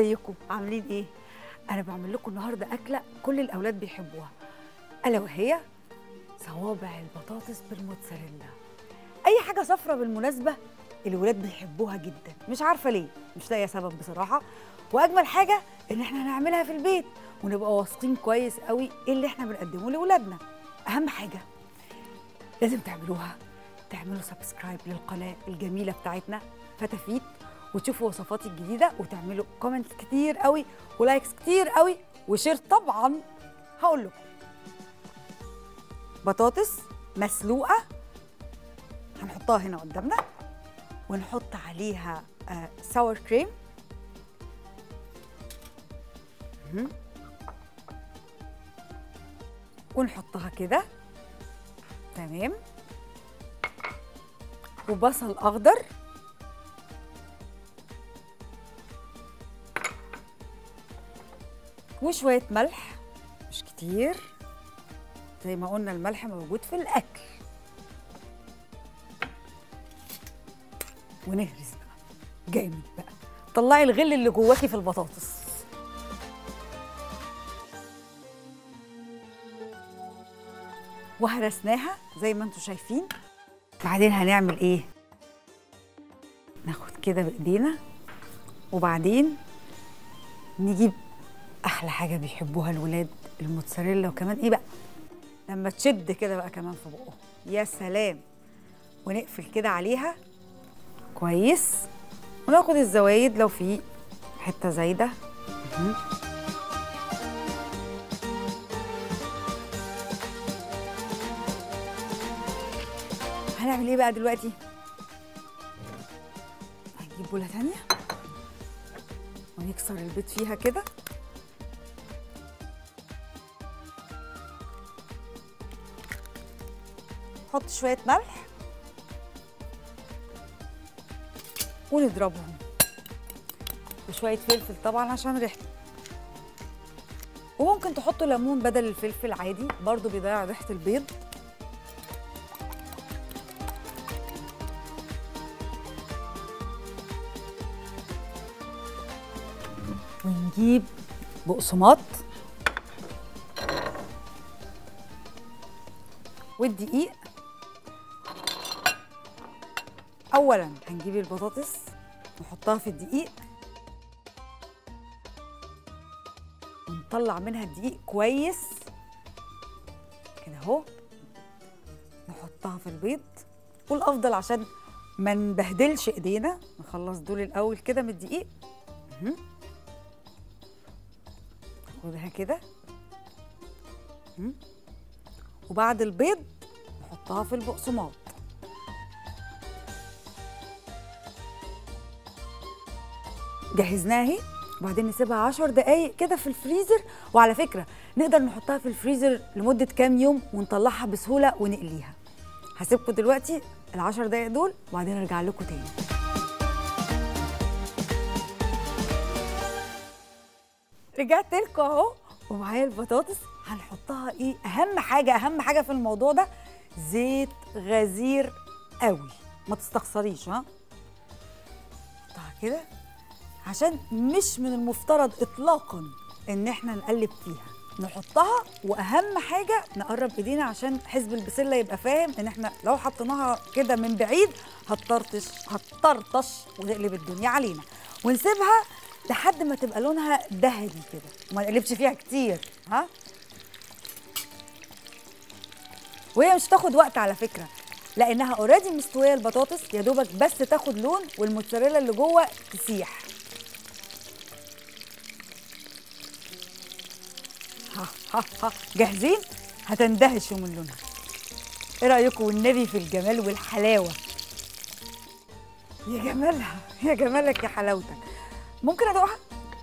ازيكم عاملين ايه انا بعمل لكم النهارده اكله كل الاولاد بيحبوها الا وهي صوابع البطاطس بالموتزاريلا اي حاجه صفرة بالمناسبه الولاد بيحبوها جدا مش عارفه ليه مش لاقيه سبب بصراحه واجمل حاجه ان احنا هنعملها في البيت ونبقى واثقين كويس قوي ايه اللي احنا بنقدمه لاولادنا اهم حاجه لازم تعملوها تعملوا سبسكرايب للقناه الجميله بتاعتنا فتافيت وتشوفوا وصفاتي الجديده وتعملوا كومنتس كتير قوي ولايكس كتير قوي وشير طبعا هقول لكم بطاطس مسلوقه هنحطها هنا قدامنا ونحط عليها آه ساور كريم مهم. ونحطها كده تمام وبصل اخضر وشويه ملح مش كتير زي ما قلنا الملح موجود في الاكل ونهرس بقى جامد بقى طلعي الغل اللي جواكي في البطاطس وهرسناها زي ما انتم شايفين بعدين هنعمل ايه ناخد كده بايدينا وبعدين نجيب احلى حاجه بيحبوها الولاد الموتزاريلا وكمان ايه بقى لما تشد كده بقى كمان في بقه يا سلام ونقفل كده عليها كويس وناخد الزوايد لو في حته زايده مهم. هنعمل ايه بقى دلوقتي هنجيب بوله تانية ونكسر البيض فيها كده نحط شويه ملح ونضربهم وشويه فلفل طبعا عشان ريحته وممكن تحطوا ليمون بدل الفلفل عادي برضو بيضيع ريحه البيض ونجيب بقسماط والدقيق اولا هنجيب البطاطس نحطها في الدقيق ونطلع منها الدقيق كويس كده اهو نحطها في البيض والافضل عشان ما نبهدلش ايدينا نخلص دول الاول كده من الدقيق مهم. ناخدها كده مهم. وبعد البيض نحطها في البقسماط جهزناها اهي وبعدين نسيبها 10 دقايق كده في الفريزر وعلى فكره نقدر نحطها في الفريزر لمده كام يوم ونطلعها بسهوله ونقليها هسيبكم دلوقتي ال10 دقايق دول وبعدين ارجع لكم تاني رجعت لكم اهو ومعايا البطاطس هنحطها ايه اهم حاجه اهم حاجه في الموضوع ده زيت غزير قوي ما تستخسريش ها حطها كده عشان مش من المفترض اطلاقا ان احنا نقلب فيها نحطها واهم حاجه نقرب ايدينا عشان حزب البسله يبقى فاهم ان احنا لو حطيناها كده من بعيد هتطرطش هتطرطش وتقلب الدنيا علينا ونسيبها لحد ما تبقى لونها ذهبي كده وما نقلبش فيها كتير ها وهي مش تاخد وقت على فكره لانها اوريدي مستويه البطاطس يا دوبك بس تاخد لون والموتزاريلا اللي جوه تسيح ها ها ها جاهزين هتندهشوا من لونها ايه رايكم والنبي في الجمال والحلاوه يا جمالها يا جمالك يا حلاوتك ممكن ادوقها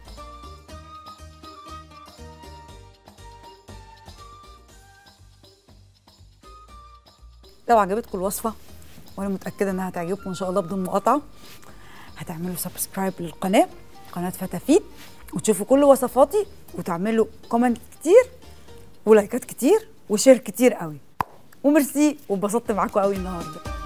لو عجبتكم الوصفه وانا متاكده انها هتعجبكم ان شاء الله بدون مقاطعه هتعملوا سبسكرايب للقناه قناه فتافيت وتشوفوا كل وصفاتي وتعملوا كومنت كتير ولايكات كتير وشير كتير قوي وميرسي واتبسطت معاكم قوي النهارده